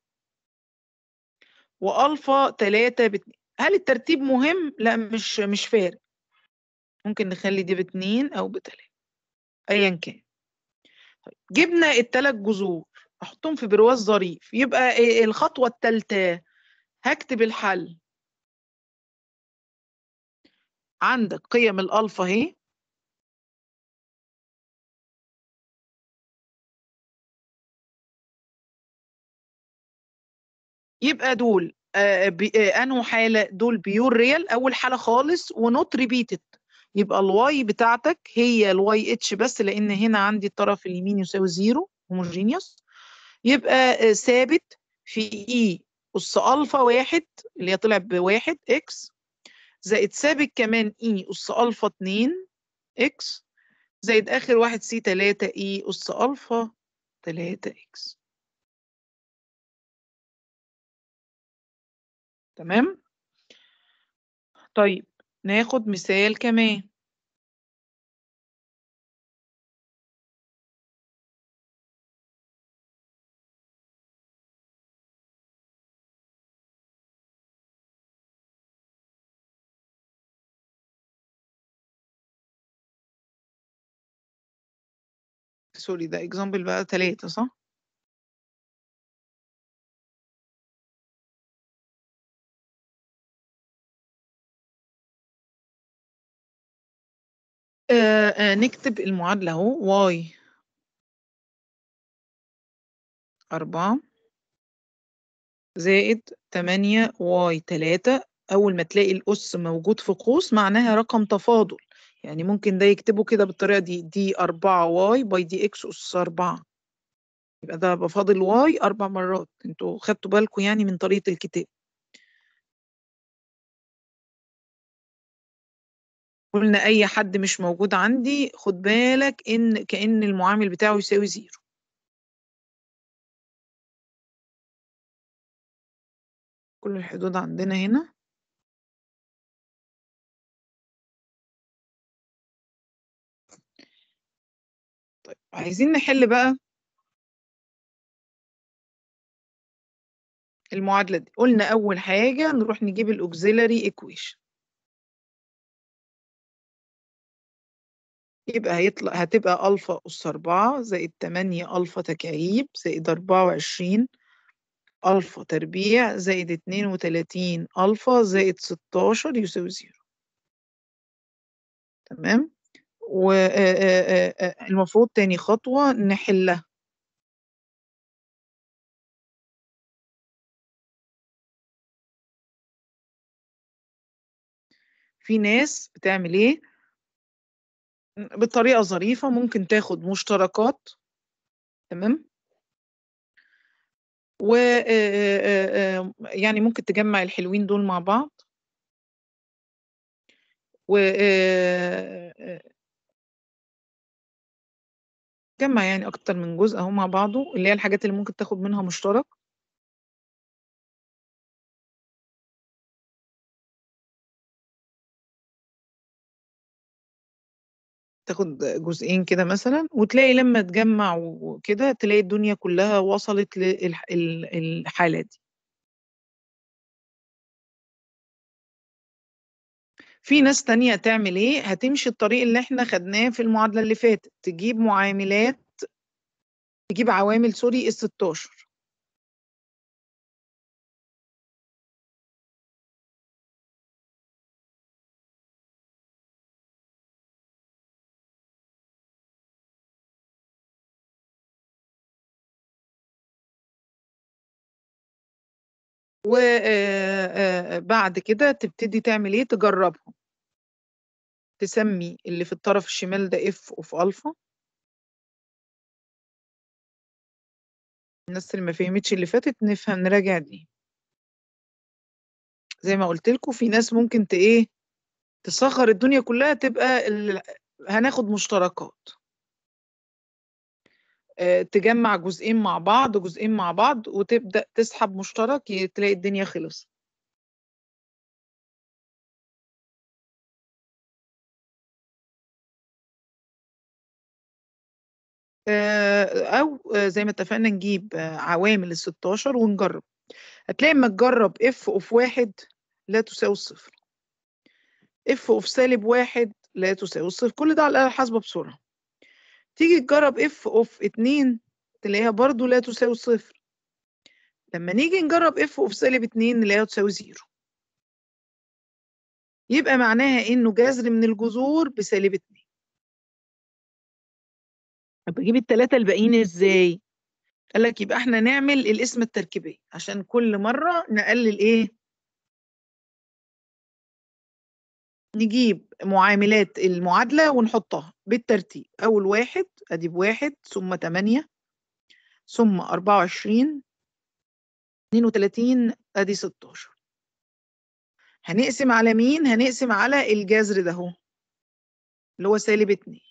وألفا تلاتة باتنين هل الترتيب مهم؟ لا مش مش فارق ممكن نخلي دي باتنين أو بتلاتة أيا كان طيب. جبنا التلات جذور احطهم في برواز ظريف يبقى الخطوة الثالثة هكتب الحل عندك قيم الألفا اهي يبقى دول آه آه انه حالة دول بيور ريال أول حالة خالص ونوت ريبيتد يبقى الواي بتاعتك هي الواي اتش بس لأن هنا عندي الطرف اليمين يساوي زيرو هوموجينيوس يبقى ثابت في اي أس ألفا واحد اللي هي طلع بواحد إكس زائد ثابت كمان اي أس ألفا اتنين إكس زائد آخر واحد سي تلاتة اي أس ألفا تلاتة إكس تمام طيب ناخد مثال كمان سوري ده اكزامبل بقى تلاتة صح؟ آه آه نكتب المعادلة اهو واي أربعة زائد تمانية واي تلاتة أول ما تلاقي الأس موجود في قوس معناها رقم تفاضل يعني ممكن ده يكتبه كده بالطريقة دي دي أربعة واي باي دي إكس أس أربعة يبقى ده بفاضل واي أربع مرات انتوا خدتوا بالكم يعني من طريقة الكتاب قلنا أي حد مش موجود عندي خد بالك إن كأن المعامل بتاعه يساوي زيرو كل الحدود عندنا هنا طيب عايزين نحل بقى المعادلة دي قلنا أول حاجة نروح نجيب الأوكسيلاري إيكويشن يبقى هيطلع هتبقى ألفا أس أربعة زائد تمانية ألفا تكعيب زائد أربعة وعشرين ألفا تربيع زائد اتنين وتلاتين ألفا زائد ستاشر يساوي زيرو تمام والمفروض تاني خطوة نحلها في ناس بتعمل ايه بطريقة ظريفة ممكن تاخد مشتركات تمام و يعني ممكن تجمع الحلوين دول مع بعض و جمع يعني أكتر من جزء أهو مع بعضه اللي هي الحاجات اللي ممكن تاخد منها مشترك تاخد جزئين كده مثلا وتلاقي لما تجمع وكده تلاقي الدنيا كلها وصلت للحالة دي في ناس تانية تعمل ايه هتمشي الطريق اللي احنا خدناه في المعادلة اللي فاتت تجيب معاملات تجيب عوامل سوري ال 16 وبعد كده تبتدي تعمل ايه تجربهم تسمي اللي في الطرف الشمال ده اف اوف الفا الناس اللي ما فهمتش اللي فاتت نفهم نراجع دي زي ما قلت لكم في ناس ممكن ت ايه تصغر الدنيا كلها تبقى ال... هناخد مشتركات آه، تجمع جزئين مع بعض جزئين مع بعض وتبدأ تسحب مشترك ي- تلاقي الدنيا خلص آه، أو آه، زي ما اتفقنا نجيب آه، عوامل ال 16 ونجرب هتلاقي اما تجرب اف اوف واحد لا تساوي الصفر اف اوف سالب واحد لا تساوي الصفر كل ده على الآلة الحاسبة بسرعة تيجي تجرب اف اوف اتنين تلاقيها برضو لا تساوي الصفر لما نيجي نجرب اف اوف سالب اتنين نلاقيها تساوي زيرو يبقى معناها انه جذر من الجذور بسالب اتنين طب اجيب التلاتة الباقيين ازاي قال لك يبقى احنا نعمل القسمة التركيبية عشان كل مرة نقلل ايه نجيب معاملات المعادلة ونحطها بالترتيب أول واحد أدي بواحد ثم تمانية ثم أربعة وعشرين اتنين وتلاتين أدي ستاشر هنقسم على مين؟ هنقسم على الجذر ده اهو اللي هو سالب اتنين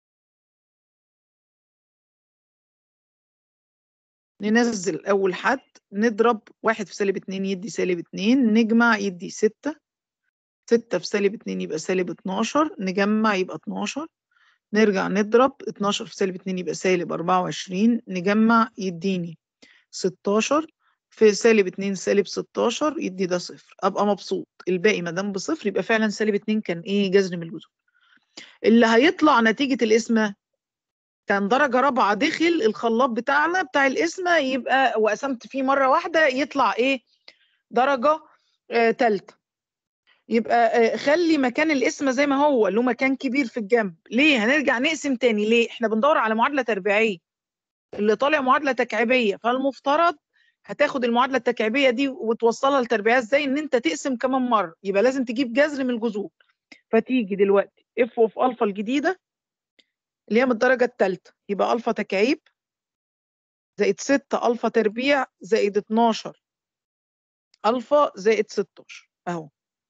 ننزل أول حد نضرب واحد في سالب اتنين يدي سالب اتنين نجمع يدي ستة ستة في سالب اتنين يبقى سالب اتناشر نجمع يبقى اتناشر نرجع نضرب اتناشر في سالب اتنين يبقى سالب أربعة وعشرين نجمع يديني ستاشر في سالب اتنين سالب ستاشر يدي ده صفر أبقى مبسوط الباقي ما دام بصفر يبقى فعلا سالب اتنين كان إيه جذر من الجذور اللي هيطلع نتيجة القسمة كان درجة رابعة دخل الخلاط بتاعنا بتاع القسمة يبقى وقسمت فيه مرة واحدة يطلع إيه درجة آه تالتة يبقى آه، خلي مكان القسمة زي ما هو له مكان كبير في الجنب ليه هنرجع نقسم تاني ليه احنا بندور على معادلة تربيعية اللي طالع معادلة تكعيبية فالمفترض هتاخد المعادلة التكعيبية دي وتوصلها لتربيعية ازاي ان انت تقسم كمان مرة يبقى لازم تجيب جذر من الجذور فتيجي دلوقتي اف اوف الفا الجديدة اللي هي من الدرجة الثالثة يبقى الفا تكعيب زائد 6 الفا تربيع زائد 12 الفا زائد 16 اهو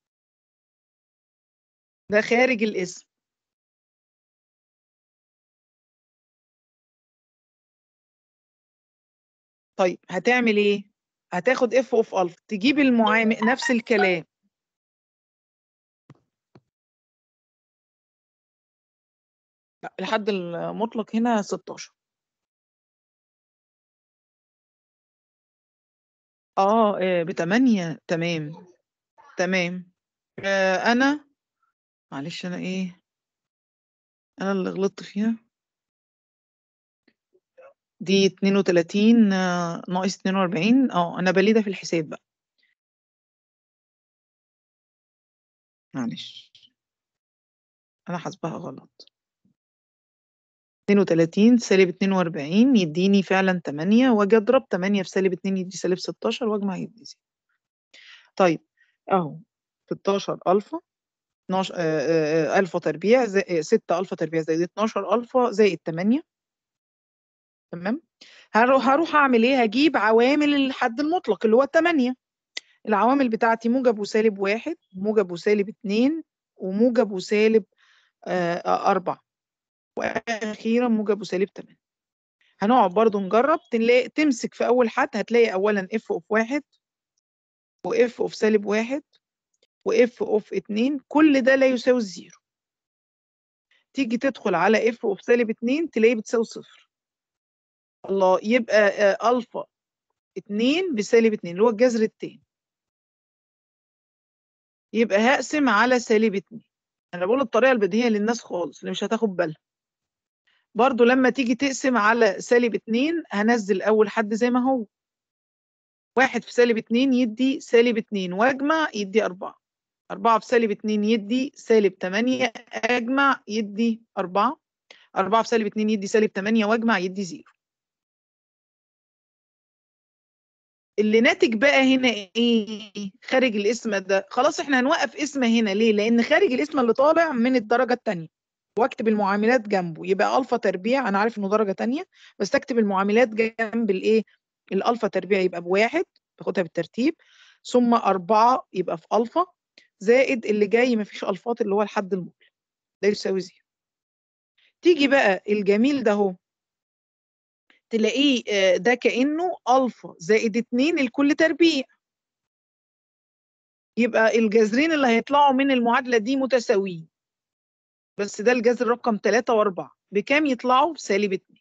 ده خارج الاسم طيب هتعمل ايه هتاخد اف اوف الفا تجيب المعامل نفس الكلام لا الحد المطلق هنا 16 اه آه، بتمانية تمام تمام آه انا معلش انا ايه انا اللي غلطت فيها دي 32 آه، ناقص 42 اه انا بليدة في الحساب بقى معلش انا حاسباها غلط 32 سالب 42 يديني فعلا 8 واجي اضرب 8 في سالب 2 يدي سالب 16 واجمع يدي زيرو طيب اهو 16 الفا 12 آه، آه، آه، الفا تربيع زائد 6 الفا تربيع زائد 12 الفا زائد 8 تمام هروح هروح اعمل ايه هجيب عوامل الحد المطلق اللي هو 8 العوامل بتاعتي موجب وسالب واحد موجب وسالب اتنين وموجب وسالب آه، آه، أربعة وأخيرا موجب وسالب تمانية هنقعد برضو نجرب تلاقي تمسك في أول حد هتلاقي أولا اف اوف واحد واف اوف سالب واحد واف اوف اتنين كل ده لا يساوي الزيرو تيجي تدخل على اف اوف سالب اتنين تلاقيه بتساوي صفر الله يبقى آه، ألفا اتنين بسالب اتنين اللي هو الجذر التاني يبقى هقسم على سالب اتنين انا بقول الطريقه البديهيه للناس خالص اللي مش هتاخد بالها برضو لما تيجي تقسم على سالب اتنين هنزل اول حد زي ما هو واحد في سالب اتنين يدي سالب اتنين واجمع يدي اربعة اربعة في سالب اتنين يدي سالب تمانية اجمع يدي اربعة اربعة في سالب اتنين يدي سالب تمانية واجمع يدي زيرو اللي ناتج بقى هنا ايه خارج الاسم ده خلاص احنا هنوقف اسم هنا ليه لان خارج الاسم اللي طالع من الدرجه الثانيه واكتب المعاملات جنبه يبقى الفا تربيع انا عارف انه درجه تانية بس اكتب المعاملات جنب الايه الالفا تربيع يبقى بواحد باخدها بالترتيب ثم أربعة يبقى في ألفا زائد اللي جاي مفيش ألفات اللي هو الحد المطلق ده يساوي زيرو تيجي بقى الجميل ده اهو تلاقيه آه، ده كأنه ألفا زائد اتنين الكل تربيع يبقى الجذرين اللي هيطلعوا من المعادلة دي متساويين بس ده الجذر رقم 3 و4 بكام يطلعوا بسالب 2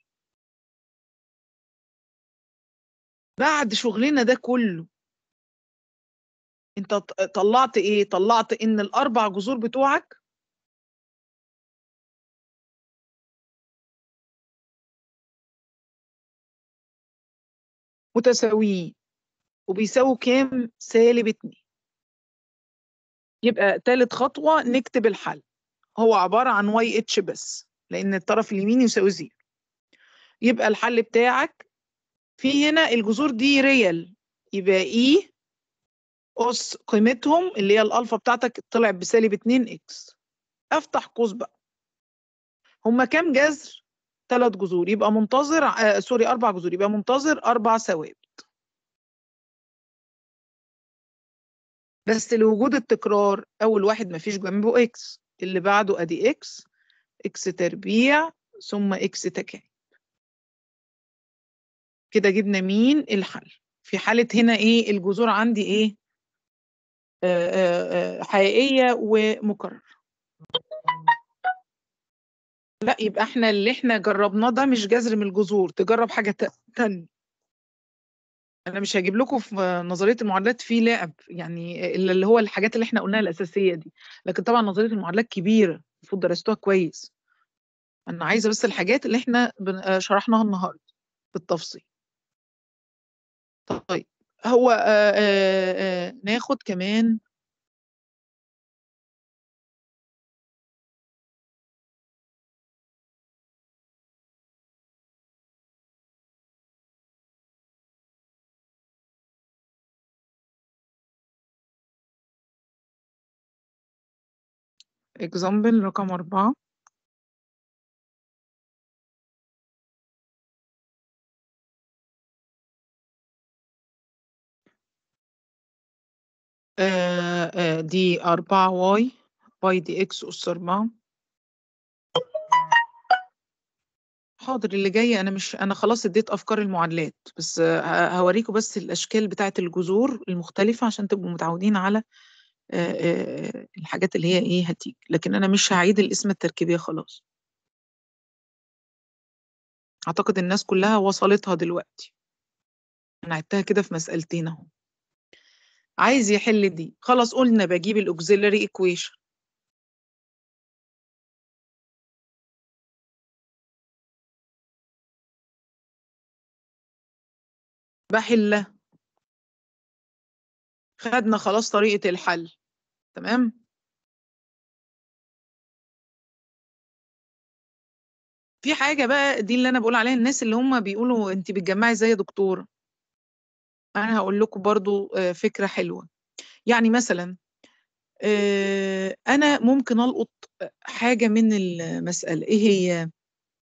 بعد شغلنا ده كله انت ط- طلعت ايه طلعت ان الاربع جذور بتوعك متساويين وبيساووا كام سالب 2 يبقى تالت خطوة نكتب الحل هو عبارة عن واي اتش بس لأن الطرف اليمين يساوي زيرو يبقى الحل بتاعك في هنا الجذور دي ريال يبقى اي أس قيمتهم اللي هي الألفا بتاعتك طلعت بسالب 2 اكس أفتح قوس بقى هما كام جذر؟ ثلاث جذور يبقى منتظر آه سوري أربع جذور يبقى منتظر أربع ثوابت بس لوجود التكرار أول واحد مفيش جنبه اكس اللي بعده أدي اكس اكس تربيع ثم اكس تكعيب كده جبنا مين الحل في حالة هنا ايه الجذور عندي ايه آه آه آه حقيقية ومكررة لا يبقى احنا اللي احنا جربناه ده مش جذر من الجذور تجرب حاجة تا- تانية انا مش هجيب لكم في نظرية المعادلات في لعب يعني الا اللي هو الحاجات اللي احنا قلناها الأساسية دي لكن طبعا نظرية المعادلات كبيرة المفروض درستوها كويس انا عايزة بس الحاجات اللي احنا بن- آه، شرحناها النهاردة بالتفصيل طيب هو آه آه آه ناخد كمان example رقم أربعة آه آه دي أربعة واي واي دي إكس أس أربعة حاضر اللي جاي أنا مش أنا خلاص اديت أفكار المعادلات بس آه هوريكم بس الأشكال بتاعة الجذور المختلفة عشان تبقوا متعودين على آه آه الحاجات اللي هي إيه هتيجي لكن أنا مش هعيد القسمة التركيبية خلاص أعتقد الناس كلها وصلتها دلوقتي أنا عدتها كده في مسألتين أهو عايز يحل دي خلاص قلنا بجيب الأوكسيلري إيكويشن بحلها خدنا خلاص طريقة الحل تمام في حاجة بقى دي اللي أنا بقول عليها الناس اللي هم بيقولوا أنت بتجمعي زي يا دكتورة أنا هقول لكم برضو آه، فكرة حلوة يعني مثلا آه، أنا ممكن ألقط حاجة من المسألة إيه هي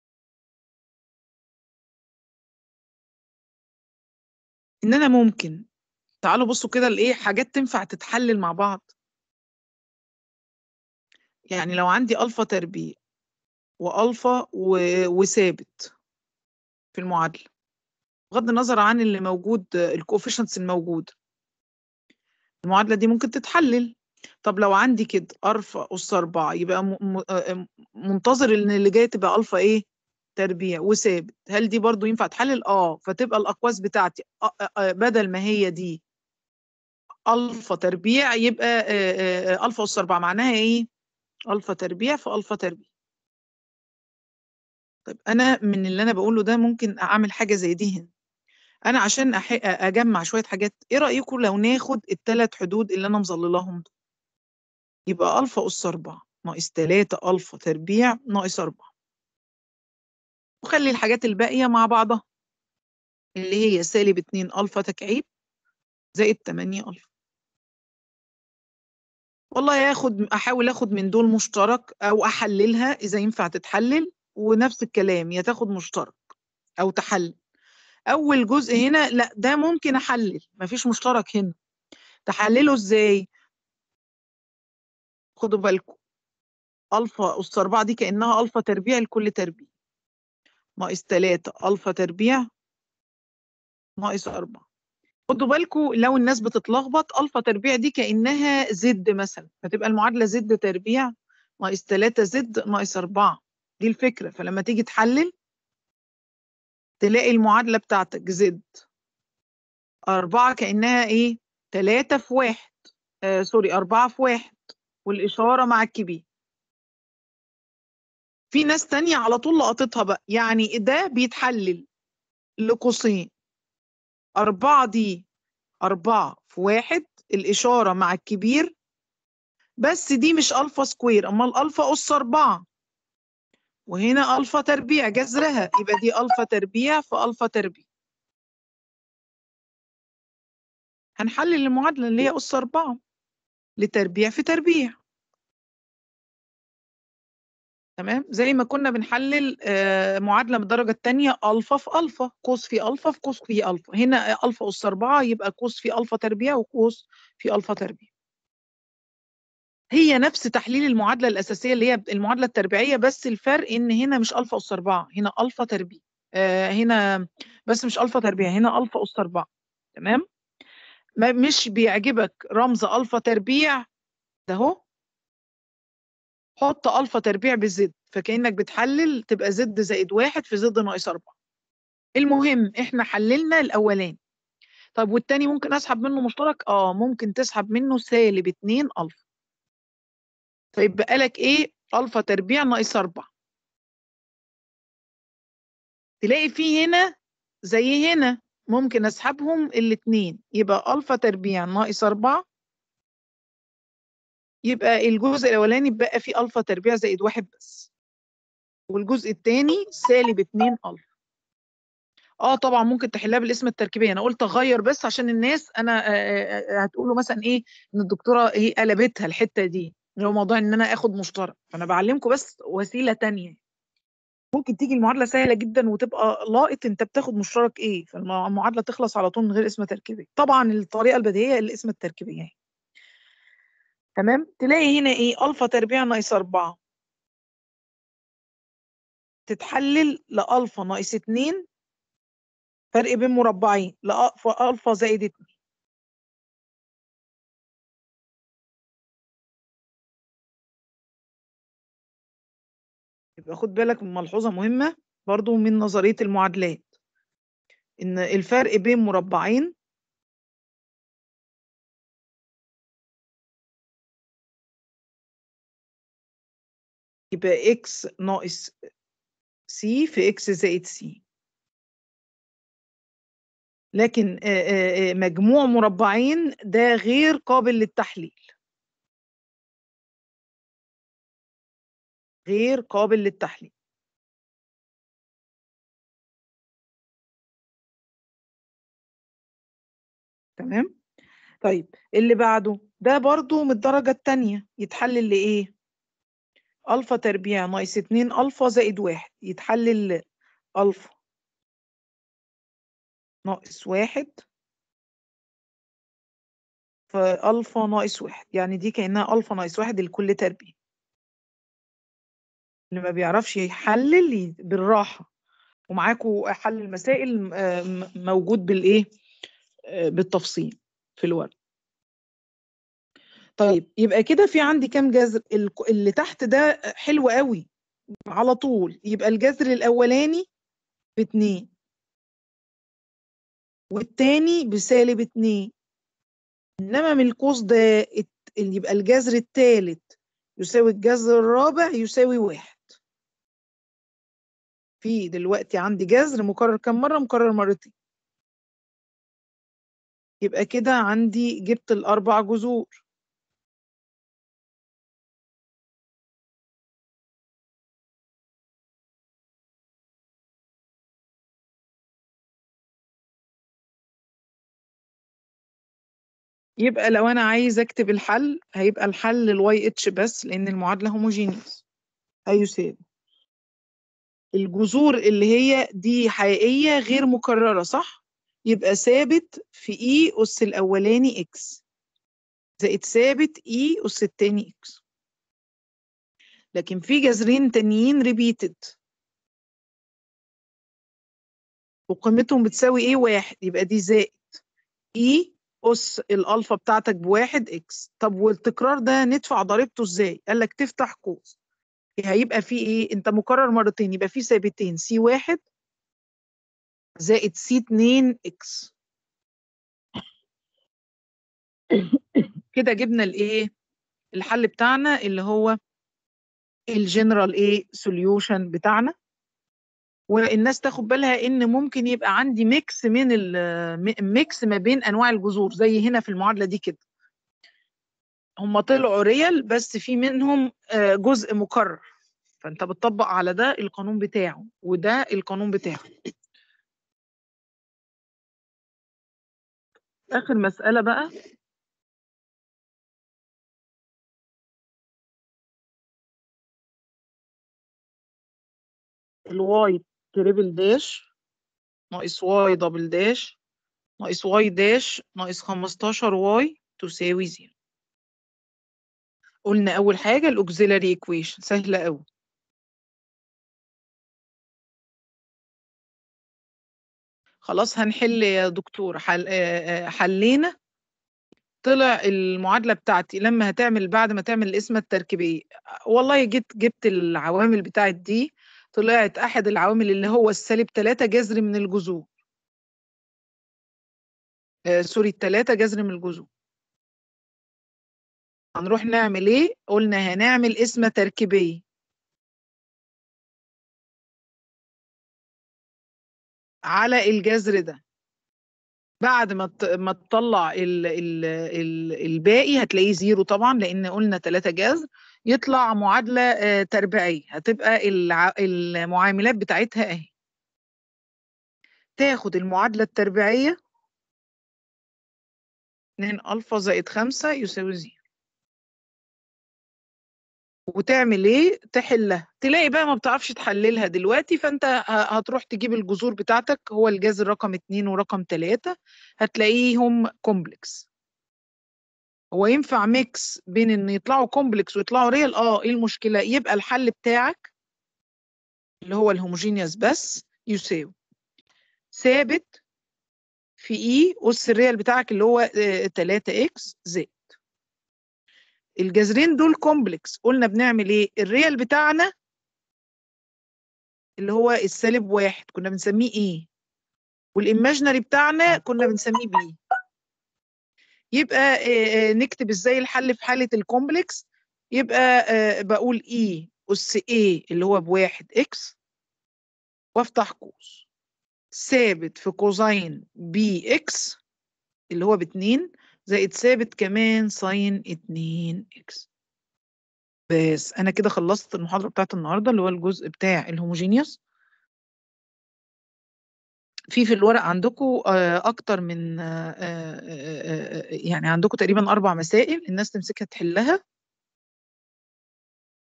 إن أنا ممكن تعالوا بصوا كده لإيه حاجات تنفع تتحلل مع بعض يعني لو عندي ألفا تربيع وألفا و- وثابت في المعادلة بغض النظر عن اللي موجود الكوفيشنتس الموجودة المعادلة دي ممكن تتحلل طب لو عندي كده ألفا أس أربعة يبقى م- م- آه، منتظر إن اللي جاي تبقى ألفا إيه تربيع وثابت هل دي برضو ينفع تحلل؟ آه فتبقى الأقواس بتاعتي آه، آه، آه، بدل ما هي دي ألفا تربيع يبقى آه، آه، آه، ألفا أس أربعة معناها إيه؟ ألفا تربيع في ألفا تربيع طيب أنا من اللي أنا بقوله ده ممكن أعمل حاجة زي دي هنا أنا عشان أح- أجمع شوية حاجات إيه رأيكم لو ناخد الثلاث حدود اللي أنا مظللاهم دول؟ يبقى ألفا أس أربعة ناقص تلاتة ألفا تربيع ناقص أربعة وخلي الحاجات الباقية مع بعضها اللي هي سالب اتنين ألفا تكعيب زائد تمانية ألفا والله هاخد أحاول أخد من دول مشترك أو أحللها إذا ينفع تتحلل ونفس الكلام يا تاخد مشترك أو تحلل أول جزء هنا لا ده ممكن أحلل مفيش مشترك هنا تحلله ازاي خدوا بالكم الفا اس 4 دي كانها الفا تربيع لكل تربيع ناقص 3 الفا تربيع ناقص 4 خدوا بالكم لو الناس بتتلخبط الفا تربيع دي كانها زد مثلا فتبقى المعادله زد تربيع ناقص 3 زد ناقص 4 دي الفكره فلما تيجي تحلل تلاقي المعادله بتاعتك زد 4 كانها ايه 3 في 1 آه سوري 4 في 1 والاشاره مع الكبير في ناس تانية على طول لقطتها بقى يعني ده بيتحلل لقوسين أربعة دي أربعة في واحد الإشارة مع الكبير بس دي مش ألفا سكوير أمال ألفا أس أربعة وهنا ألفا تربيع جذرها يبقى دي ألفا تربيع في ألفا تربيع هنحلل المعادلة اللي هي أس أربعة لتربيع في تربيع تمام زي ما كنا بنحلل آه، معادله من الدرجه الثانيه الفا في الفا قوس في الفا في قوس في الفا هنا الفا اس 4 يبقى قوس في الفا تربيع وقوس في الفا تربيع هي نفس تحليل المعادله الاساسيه اللي هي المعادله التربيعيه بس الفرق ان هنا مش الفا اس 4 هنا الفا تربيع آه هنا بس مش الفا تربيع هنا الفا اس 4 تمام ما مش بيعجبك رمز الفا تربيع ده اهو حط الفا تربيع بالزد فكانك بتحلل تبقى زد زائد واحد في زد ناقص أربعة المهم احنا حللنا الاولاني طب والتاني ممكن اسحب منه مشترك اه ممكن تسحب منه سالب 2 الفا فيبقى لك ايه الفا تربيع ناقص 4 تلاقي في هنا زي هنا ممكن اسحبهم الاثنين يبقى الفا تربيع ناقص 4 يبقى الجزء الاولاني بقى فيه الفا تربيع زائد واحد بس والجزء الثاني سالب 2 الفا اه طبعا ممكن تحلها بالاسم التركيبي انا قلت اغير بس عشان الناس انا هتقولوا مثلا ايه ان الدكتوره هي قلبتها الحته دي اللي هو موضوع ان انا اخد مشترك فانا بعلمكم بس وسيله تانية ممكن تيجي المعادله سهله جدا وتبقى لاقط انت بتاخد مشترك ايه فالمعادله تخلص على طول من غير اسم تركيبي طبعا الطريقه البديهيه الاسم التركيبي يعني تمام تلاقي هنا ايه الفا تربيع ناقص 4 تتحلل لالفا ناقص 2 فرق بين مربعين لالفا زائد 2 يبقى خد بالك من ملحوظه مهمه برضو من نظريه المعادلات ان الفرق بين مربعين يبقى x ناقص c في x زائد c لكن مجموع مربعين ده غير قابل للتحليل غير قابل للتحليل تمام طيب اللي بعده ده برضو من الدرجة التانية يتحلل لإيه ألفا تربيع ناقص اتنين ألفا زائد واحد يتحلل ألفا ناقص واحد فألفا ناقص واحد يعني دي كأنها ألفا ناقص واحد لكل تربيع اللي ما بيعرفش يحلل بالراحة ومعاكم حل المسائل موجود بالإيه بالتفصيل في الورق طيب يبقى كده في عندي كام جذر اللي تحت ده حلو قوي على طول يبقى الجذر الاولاني باتنين والتاني بسالب اتنين انما من القوس ده يبقى الجذر التالت يساوي الجذر الرابع يساوي واحد في دلوقتي عندي جذر مكرر كم مرة مكرر مرتين يبقى كده عندي جبت الأربع جذور يبقى لو انا عايز اكتب الحل هيبقى الحل الواي اتش بس لان المعادله هوموجينيوس هيساوي الجذور اللي هي دي حقيقيه غير مكرره صح يبقى ثابت في اي اس الاولاني اكس زائد ثابت اي اس التاني اكس لكن في جذرين تانيين ريبيتد وقيمتهم بتساوي ايه واحد يبقى دي زائد اي اس الالفا بتاعتك بواحد اكس طب والتكرار ده ندفع ضريبته ازاي قال لك تفتح قوس هيبقى في ايه انت مكرر مرتين يبقى في ثابتين سي واحد زائد سي 2 اكس كده جبنا الايه الحل بتاعنا اللي هو الجنرال ايه سوليوشن بتاعنا والناس تاخد بالها ان ممكن يبقى عندي ميكس من ميكس ما بين انواع الجذور زي هنا في المعادله دي كده هم طلعوا ريال بس في منهم جزء مكرر فانت بتطبق على ده القانون بتاعه وده القانون بتاعه اخر مساله بقى الواي تريبل داش ناقص واي دبل داش ناقص واي داش ناقص 15 واي تساوي زيرو قلنا اول حاجه الاوكسيلاري ايكويشن سهله قوي خلاص هنحل يا دكتور حل... حلينا طلع المعادله بتاعتي لما هتعمل بعد ما تعمل القسمه التركيبيه والله جيت جبت العوامل بتاعت دي طلعت احد العوامل اللي هو السالب 3 جذر من الجذور آه سوري التلاتة جذر من الجذور هنروح نعمل ايه قلنا هنعمل قسمه تركيبيه على الجذر ده بعد ما ما تطلع ال ال ال الباقي هتلاقيه زيرو طبعا لان قلنا 3 جذر يطلع معادله آه تربيعيه هتبقى المعاملات بتاعتها اهي تاخد المعادله التربيعيه 2 الفا زائد 5 يساوي زيرو وتعمل ايه تحلها تلاقي بقى ما بتعرفش تحللها دلوقتي فانت هتروح تجيب الجذور بتاعتك هو الجذر رقم اتنين ورقم تلاتة هتلاقيهم كومبلكس هو ينفع ميكس بين ان يطلعوا كومبلكس ويطلعوا ريال اه ايه المشكله يبقى الحل بتاعك اللي هو الهوموجينيوس بس يساوي ثابت في اي اس الريال بتاعك اللي هو 3 اكس زائد الجذرين دول كومبلكس قلنا بنعمل ايه الريال بتاعنا اللي هو السالب واحد كنا بنسميه ايه والايماجنري بتاعنا كنا بنسميه بي يبقى آه نكتب ازاي الحل في حاله الكومبلكس يبقى آه بقول اي اس ايه اللي هو بواحد اكس وافتح قوس ثابت في كوزين بي اكس اللي هو باتنين زائد ثابت كمان ساين 2 اكس بس انا كده خلصت المحاضره بتاعت النهارده اللي هو الجزء بتاع الهوموجينيوس في في الورق عندكم اكتر من يعني عندكم تقريبا اربع مسائل الناس تمسكها تحلها